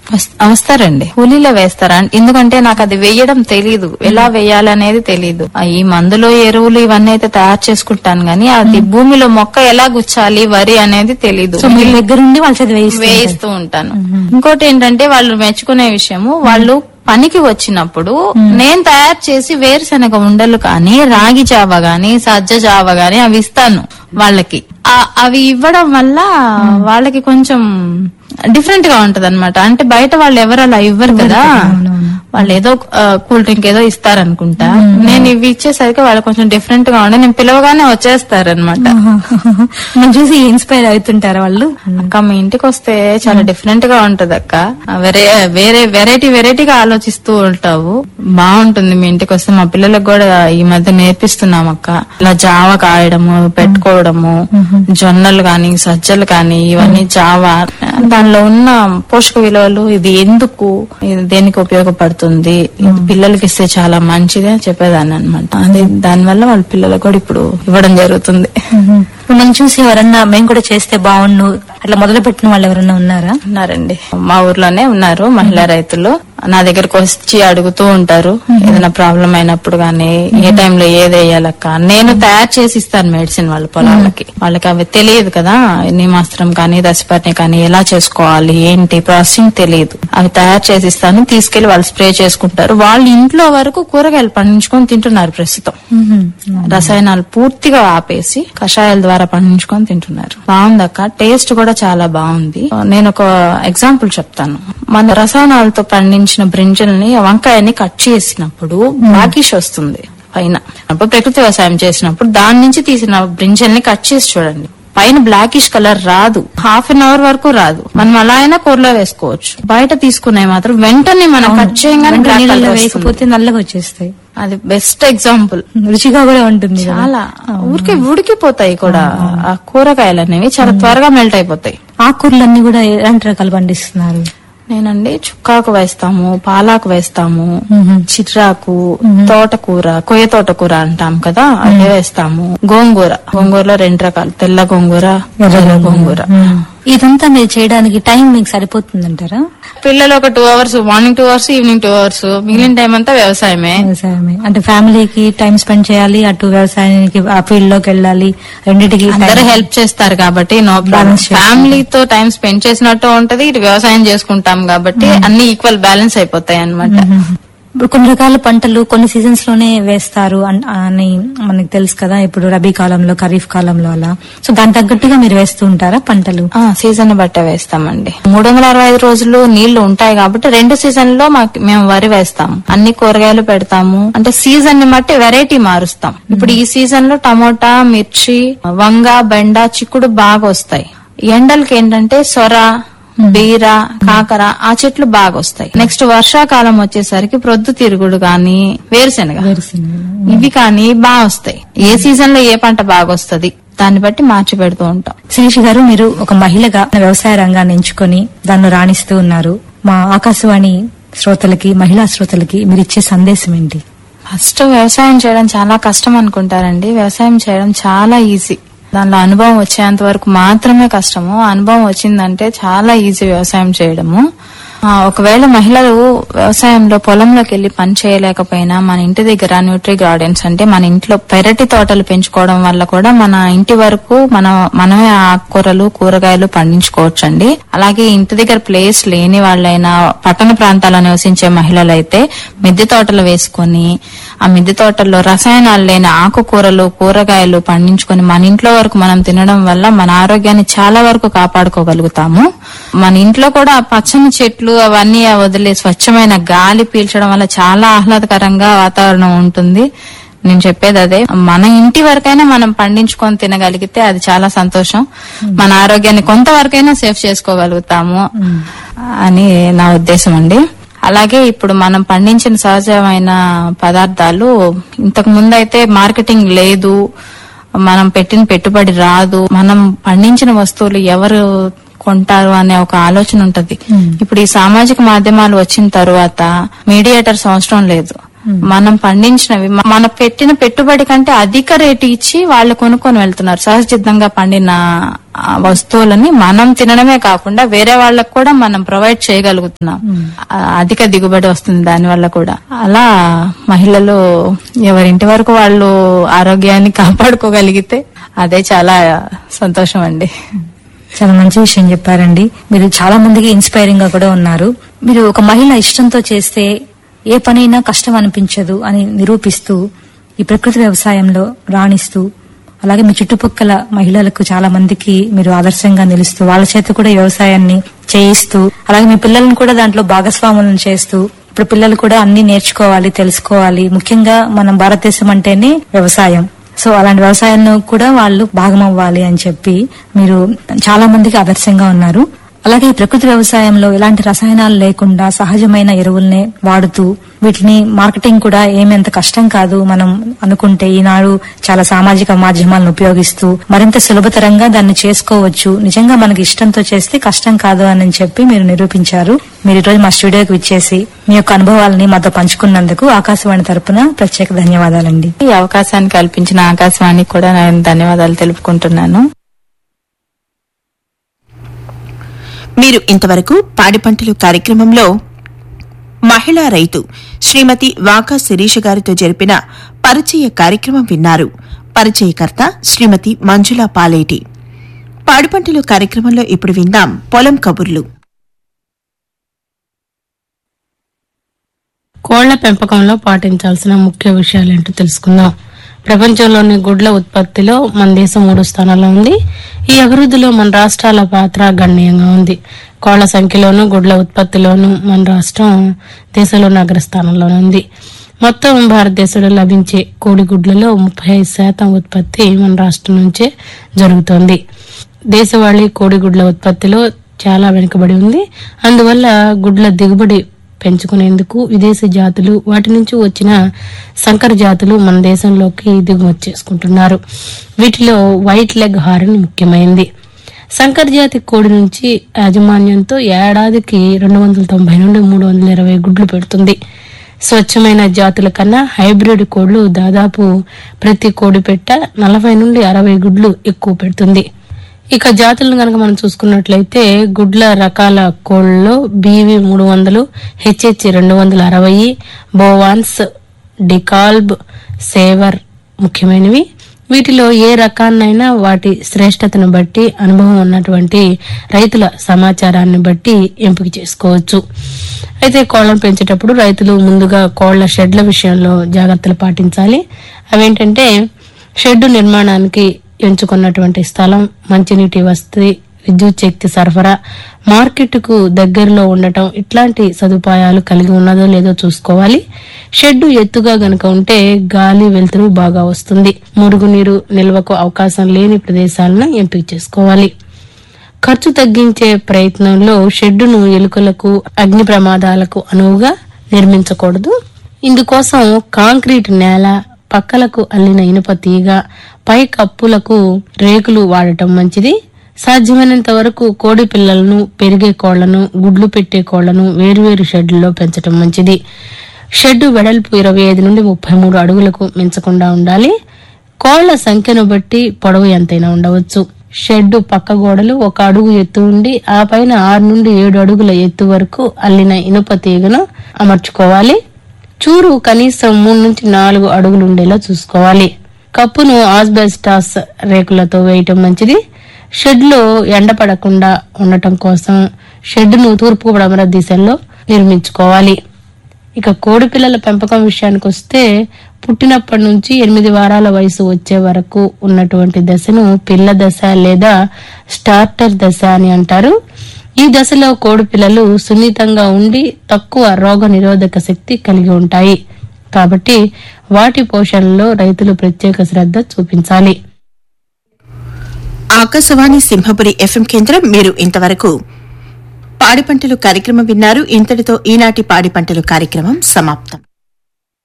వస్- వస్తారండి కూలీలో వేస్తారా ఎందుకంటే నాకు అది వేయడం తెలీదు ఎలా వేయాలనేది తెలీదు ఆ ఈ మందులు ఎరువులు ఇవన్నీ అయితే తయారు చేసుకుంటాను గానీ అది భూమిలో మొక్క ఎలా గుచ్చాలి వరి అనేది తెలీదు సో మీ దగ్గరుండి వాళ్ళు చదివి వేయిస్తారు. వేయిస్తూ ఉంటాను ఇంకోటి ఏంటంటే వాళ్ళు మెచ్చుకునే విషయము వాళ్ళు పనికి వచ్చినప్పుడు నేను తయారు చేసి వేరుశనగ ఉండలు కానీ రాగి జావ గాని సజ్జ జావ గాని అవి ఇస్తాను వాళ్ళకి ఆ- అవి ఇవ్వడం వల్ల వాళ్ళకి కొంచెం డిఫరెంట్ గా ఉంటది అంటే బయట వాళ్ళు ఎవరు అలా ఇవ్వరు కదా వాళ్ళు ఏదో కూల్ డ్రింక్ ఏదో ఇస్తారనుకుంటా నేను ఇవి ఇచ్చేసరికి వాళ్ళు కొంచెం డిఫరెంట్ గా ఉండే నేను పిలవగానే వచ్చేస్తారనమాట మనం చూసి ఇన్స్పైర్ అవుతుంటారా వాళ్ళు అక్క మీ ఇంటికి వస్తే చాలా డిఫరెంట్ గా ఉంటది అక్క వేరే వేరే వెరైటీ వెరైటీగా ఆలోచిస్తూ ఉంటావు బాగుంటుంది మీ ఇంటికి వస్తే మా పిల్లలకు కూడా ఈ మధ్య నేర్పిస్తున్నాం అక్క ఇలా జావ కాయడము పెట్టుకోవడము జొన్నలు గాని సజ్జలు కానీ ఇవన్నీ జావ దానిలో ఉన్న పోషక విలువలు ఇది ఎందుకు ఇది దేనికి ఉపయోగపడుతుంది ఇది పిల్లలకి ఇస్తే చాలా మంచిది అని చెప్పేదాన్ని అనమాట అది దానివల్ల వాళ్ళ పిల్లలకు కూడా ఇప్పుడు ఇవ్వడం జరుగుతుంది ఇప్పుడు మనం చూసి ఎవరన్నా మేము కూడా చేస్తే బాగుండు అట్లా మొదలు పెట్టిన వాళ్ళు ఎవరన్నా ఉన్నారా ఉన్నారండి మా ఊర్లోనే ఉన్నారు మహిళా రైతులు నా దగ్గరకు వచ్చి అడుగుతూ ఉంటారు ఏదైనా ప్రాబ్లం అయినప్పుడు గానీ ఏ టైంలో ఏది వేయాలక్క నేను తయారు చేసి ఇస్తాను మెడిసిన్ వాళ్ళ పొలాలకి వాళ్ళకి అవి తెలియదు కదా నిమాస్త్రం కానీ దశపర్ణి కానీ ఎలా చేసుకోవాలి ఏంటి ప్రాసెసింగ్ తెలియదు అవి తయారు చేసి ఇస్తాను తీసుకెళ్లి వాళ్ళు స్ప్రే చేసుకుంటారు వాళ్ళు ఇంట్లో వరకు కూరగాయలు పండించుకొని తింటున్నారు ప్రస్తుతం రసాయనాలు పూర్తిగా ఆపేసి కషాయాల ద్వారా పండించుకొని తింటున్నారు బాగుందక్క టేస్ట్ కూడా చాలా బాగుంది నేను ఒక ఎగ్జాంపుల్ చెప్తాను మన రసాయనాలతో పండించిన బ్రింజల్ని వంకాయని కట్ చేసినప్పుడు బ్లాకిష్ వస్తుంది పైన అప్పుడు ప్రకృతి వ్యవసాయం చేసినప్పుడు దాని నుంచి తీసిన బ్రింజల్ని కట్ చేసి చూడండి పైన బ్లాకిష్ కలర్ రాదు హాఫ్ అన్ అవర్ వరకు రాదు మనం అలా అయినా కూరలో వేసుకోవచ్చు బయట తీసుకున్నాయి మాత్రం వెంటనే మనం కట్ చేయగానే వెంటనే black నీళ్ళలో colour వస్తుంది. వేయకపోతే నల్లగా వచ్చేస్తాయి అది బెస్ట్ ఎగ్జాంపుల్ రుచిగా కూడా ఉంటుంది కదా. చాలా ఊరికే ఉడికిపోతాయి కూడా ఆ కూరగాయలు అనేవి చాలా త్వరగా మెల్ట్ అయిపోతాయి ఆకుకూరలన్నీ కూడా ఎలాంటి రకాలు పండిస్తున్నారు నేనండి చుక్కాకు వేస్తాము పాలాకు వేస్తాము చిట్రాకు తోటకూర కొయ్య తోటకూర అంటాం కదా అదే వేస్తాము గోంగూర గోంగూరలో రెండు రకాలు తెల్ల గోంగూర ఎర్ర గోంగూర ఇదంతా మీరు చేయడానికి టైం మీకు సరిపోతుందంటారా పిల్లలు ఒక two hours morning two hours evening two hours మిగిలిన టైం అంతా వ్యవసాయమే వ్యవసాయమే అంటే ఫ్యామిలీకి టైం స్పెండ్ చేయాలి అటు వ్యవసాయానికి ఆ ఫీల్డ్ లోకి వెళ్ళాలి రెండింటికి అందరూ హెల్ప్ చేస్తారు కాబట్టి నో ప్రాబ్లం ఫ్యామిలీతో టైం స్పెండ్ చేసినట్టు ఉంటది ఇటు వ్యవసాయం చేసుకుంటాం కాబట్టి అన్ని ఈక్వల్ బ్యాలెన్స్ అయిపోతాయి అన్నమాట ఇప్పుడు కొన్ని రకాల పంటలు కొన్ని సీజన్స్ లోనే వేస్తారు అన్- అని మనకు తెలుసు కదా ఇప్పుడు రబీ కాలంలో ఖరీఫ్ కాలంలో అలా సో దాని తగ్గట్టుగా మీరు వేస్తూ ఉంటారా పంటలు ఆ సీజన్ బట్టే వేస్తామండి మూడు వందల అరవై ఐదు రోజులు నీళ్లు ఉంటాయి కాబట్టి రెండు సీజన్ లో మాకు మేము వరి వేస్తాము అన్ని కూరగాయలు పెడతాము అంటే సీజన్ ని బట్టి వెరైటీ మారుస్తాం ఇప్పుడు ఈ సీజన్ లో టమోటా మిర్చి వంగ బెండ చిక్కుడు బాగా వస్తాయి ఎండలకి ఏంటంటే సొర బీర కాకర ఆ చెట్లు బాగా వస్తాయి నెక్స్ట్ వర్షాకాలం వచ్చేసరికి ప్రొద్దు తిరుగుడు గాని వేరుశెనగ ఇవి కానీ బాగా వస్తాయి ఏ సీజన్ లో ఏ పంట బాగా వస్తుంది దాన్ని బట్టి మార్చి పెడుతూ ఉంటాం శిరీష్ గారు మీరు ఒక మహిళగా వ్యవసాయ రంగాన్ని ఎంచుకొని దాన్ని రాణిస్తూ ఉన్నారు మా ఆకాశవాణి శ్రోతలకి మహిళా శ్రోతలకి మీరు ఇచ్చే సందేశం ఏంటి ఫస్ట్ వ్యవసాయం చేయడం చాలా కష్టం అనుకుంటారండి వ్యవసాయం చేయడం చాలా ఈజీ దానిలో అనుభవం వచ్చేంత వరకు మాత్రమే కష్టము ఆ అనుభవం వచ్చిందంటే చాలా ఈజీ వ్యవసాయం చేయడము ఆ, ఒకవేళ మహిళలు వ్యవసాయంలో పొలంలోకి వెళ్లి పని చేయలేకపోయినా మన ఇంటి దగ్గర న్యూట్రీ గార్డెన్స్ అంటే మన ఇంట్లో పెరటి తోటలు పెంచుకోవడం వల్ల కూడా మన ఇంటి వరకు మన మనమే ఆకుకూరలు కూరగాయలు పండించుకోవచ్చండి అలాగే ఇంటి దగ్గర ప్లేస్ లేని వాళ్ళైనా పట్టణ ప్రాంతాల్లో నివసించే మహిళలైతే మిద్దె తోటలు వేసుకొని ఆ మిద్దె తోటల్లో రసాయనాలు లేని ఆకుకూరలు కూరగాయలు పండించుకొని మన ఇంట్లో వరకు మనం తినడం వల్ల మన ఆరోగ్యాన్ని చాలా వరకు కాపాడుకోగలుగుతాము మన ఇంట్లో కూడా ఆ పచ్చని చెట్లు అవన్నీ వదిలే స్వచ్ఛమైన గాలి పీల్చడం వల్ల చాలా ఆహ్లాదకరంగా వాతావరణం ఉంటుంది నేను చెప్పేది అదే మన ఇంటి వరకైనా మనం పండించుకొని తినగలిగితే అది చాలా సంతోషం మన ఆరోగ్యాన్ని కొంతవరకైనా సేఫ్ చేసుకోగలుగుతాము అని నా ఉద్దేశం అండి అలాగే ఇప్పుడు మనం పండించిన సహజమైన పదార్థాలు ఇంతకు ముందు అయితే మార్కెటింగ్ లేదు మనం పెట్టిన పెట్టుబడి రాదు మనం పండించిన వస్తువులు ఎవరు కొంటారు అనే ఒక ఆలోచన ఉంటది ఇప్పుడు ఈ సామాజిక మాధ్యమాలు వచ్చిన తరువాత మీడియేటర్స్ అవసరం లేదు మనం పండించినవి మ- మన పెట్టిన పెట్టుబడి కంటే అధిక రేటు ఇచ్చి వాళ్ళు కొనుక్కొని వెళ్తున్నారు సహజసిద్ధంగా పండిన ఆ వస్తువులని మనం తినడమే కాకుండా వేరే వాళ్ళకు కూడా మనం ప్రొవైడ్ చేయగలుగుతున్నాం ఆ, అధిక దిగుబడి వస్తుంది దాని వల్ల కూడా అలా మహిళలు ఎవరింటి వరకు వాళ్ళు ఆరోగ్యాన్ని కాపాడుకోగలిగితే అదే చాలా సంతోషం అండి చాలా మంచి విషయం చెప్పారండి మీరు చాలా మందికి ఇన్స్పైరింగ్ గా కూడా ఉన్నారు మీరు ఒక మహిళ ఇష్టంతో చేస్తే ఏ పనైనా కష్టం అనిపించదు అని నిరూపిస్తూ ఈ ప్రకృతి వ్యవసాయంలో రాణిస్తూ అలాగే మీ చుట్టుపక్కల మహిళలకు చాలా మందికి మీరు ఆదర్శంగా నిలుస్తూ వాళ్ళ చేత కూడా ఈ వ్యవసాయాన్ని చేయిస్తూ అలాగే మీ పిల్లలను కూడా దాంట్లో భాగస్వాములను చేస్తూ ఇప్పుడు పిల్లలు కూడా అన్ని నేర్చుకోవాలి తెలుసుకోవాలి ముఖ్యంగా మనం భారతదేశం అంటేనే వ్యవసాయం సో అలాంటి వ్యవసాయంలో కూడా వాళ్ళు భాగమవ్వాలి అని చెప్పి మీరు చాలా మందికి ఆదర్శంగా ఉన్నారు అలాగే ఈ ప్రకృతి వ్యవసాయంలో ఎలాంటి రసాయనాలు లేకుండా సహజమైన ఎరువుల్నే వాడుతూ వీటిని మార్కెటింగ్ కూడా ఏమి అంత కష్టం కాదు మనం అనుకుంటే ఈనాడు చాలా సామాజిక మాధ్యమాలను ఉపయోగిస్తూ మరింత సులభతరంగా దాన్ని చేసుకోవచ్చు నిజంగా మనకి ఇష్టంతో చేస్తే కష్టం కాదు అని చెప్పి మీరు నిరూపించారు మీరు ఈరోజు మా స్టూడియోకి విచ్చేసి మీ యొక్క అనుభవాలని మాతో పంచుకున్నందుకు ఆకాశవాణి తరపున ప్రత్యేక ధన్యవాదాలండి ఈ అవకాశాన్ని కల్పించిన ఆకాశవాణికి కూడా నేను ధన్యవాదాలు తెలుపుకుంటున్నాను మీరు ఇంతవరకు పాడి పంటలు కార్యక్రమంలో మహిళా రైతు శ్రీమతి వాకా శిరీష గారితో జరిపిన పరిచయ కార్యక్రమం విన్నారు పరిచయకర్త శ్రీమతి మంజులా పాలేటి పాడి పంటలు కార్యక్రమంలో ఇప్పుడు విందాం పొలం కబుర్లు కోళ్ల పెంపకంలో పాటించాల్సిన ముఖ్య విషయాలేంటో తెలుసుకుందాం ప్రపంచంలోని గుడ్ల ఉత్పత్తిలో మన దేశం మూడు స్థానాల్లో ఉంది ఈ అభివృద్ధిలో మన రాష్ట్రాల పాత్ర గణనీయంగా ఉంది కోళ్ల సంఖ్యలోను గుడ్ల ఉత్పత్తిలోను మన రాష్ట్రం దేశంలోని అగ్రస్థానంలోనే ఉంది మొత్తం భారతదేశంలో లభించే కోడిగుడ్లలో ముప్పై ఐదు శాతం ఉత్పత్తి మన రాష్ట్రం నుంచే జరుగుతోంది దేశవాళీ కోడిగుడ్ల ఉత్పత్తిలో చాలా వెనుకబడి ఉంది అందువల్ల గుడ్ల దిగుబడి పెంచుకునేందుకు విదేశీ జాతులు వాటి నుంచి వచ్చిన సంకర జాతులు మన దేశంలోకి దిగుమతి చేసుకుంటున్నారు వీటిలో వైట్ లెగ్ హారన్ ముఖ్యమైంది సంకర్ జాతి కోడి నుంచి యాజమాన్యంతో ఏడాదికి రెండు వందల తొంభై నుండి మూడు వందల ఇరవై గుడ్లు పెడుతుంది స్వచ్ఛమైన జాతుల కన్నా హైబ్రిడ్ కోళ్లు దాదాపు ప్రతి కోడి పెట్ట నలభై నుండి అరవై గుడ్లు ఎక్కువ పెడుతుంది ఇక జాతులను కనుక మనం చూసుకున్నట్లయితే గుడ్ల రకాల కోళ్లలో బీవి మూడు వందలు హెచ్హెచ్ రెండు వందల అరవై బోవాన్స్ డికాల్బ్ సేవర్ ముఖ్యమైనవి వీటిలో ఏ రకాన్నైనా వాటి శ్రేష్టతను బట్టి అనుభవం ఉన్నటువంటి రైతుల సమాచారాన్ని బట్టి ఎంపిక చేసుకోవచ్చు అయితే కోళ్లను పెంచేటప్పుడు రైతులు ముందుగా కోళ్ల షెడ్ల విషయంలో జాగ్రత్తలు పాటించాలి అవేంటంటే షెడ్డు నిర్మాణానికి ఎంచుకున్నటువంటి స్థలం మంచినీటి వసతి విద్యుత్ శక్తి సరఫరా మార్కెట్కు దగ్గరలో ఉండటం ఇట్లాంటి సదుపాయాలు కలిగి ఉన్నదో లేదో చూసుకోవాలి షెడ్డు ఎత్తుగా గనుక ఉంటే గాలి వెలుతురు బాగా వస్తుంది మురుగునీరు నిల్వకు అవకాశం లేని ప్రదేశాలను ఎంపిక చేసుకోవాలి ఖర్చు తగ్గించే ప్రయత్నంలో షెడ్డును ఎలుకలకు అగ్ని ప్రమాదాలకు అనువుగా నిర్మించకూడదు ఇందుకోసం కాంక్రీట్ నేల పక్కలకు అల్లిన ఇనుప తీగ పై కప్పులకు రేకులు వాడటం మంచిది సాధ్యమైనంత వరకు కోడి పిల్లలను పెరిగే కోళ్లను గుడ్లు పెట్టే కోళ్లను వేరువేరు షెడ్లలో పెంచడం మంచిది షెడ్డు వెడల్పు ఇరవై ఐదు నుండి ముప్పై మూడు అడుగులకు మించకుండా ఉండాలి కోళ్ల సంఖ్యను బట్టి పొడవు ఎంతైనా ఉండవచ్చు షెడ్డు పక్క గోడలు ఒక అడుగు ఎత్తు ఉండి ఆ పైన ఆరు నుండి ఏడు అడుగుల ఎత్తు వరకు అల్లిన ఇనుప తీగను అమర్చుకోవాలి చూరు కనీసం మూడు నుంచి నాలుగు అడుగులు ఉండేలా చూసుకోవాలి కప్పును ఆస్బెస్టాస్ రేకులతో వేయటం మంచిది షెడ్ లో ఎండ పడకుండా ఉండటం కోసం షెడ్ను తూర్పు పడమర దిశలో నిర్మించుకోవాలి ఇక కోడి పిల్లల పెంపకం విషయానికి వస్తే పుట్టినప్పటి నుంచి ఎనిమిది వారాల వయసు వచ్చే వరకు ఉన్నటువంటి దశను పిల్ల దశ లేదా స్టార్టర్ దశ అని అంటారు ఈ దశలో కోడి పిల్లలు సున్నితంగా ఉండి తక్కువ రోగ నిరోధక శక్తి కలిగి ఉంటాయి కాబట్టి వాటి పోషణలో రైతులు ప్రత్యేక శ్రద్ధ చూపించాలి ఆకాశవాణి సింహపురి ఎఫ్ఎం కేంద్రం మీరు ఇంతవరకు పాడి పంటలు కార్యక్రమం విన్నారు ఇంతటితో ఈనాటి పాడి పంటలు కార్యక్రమం సమాప్తం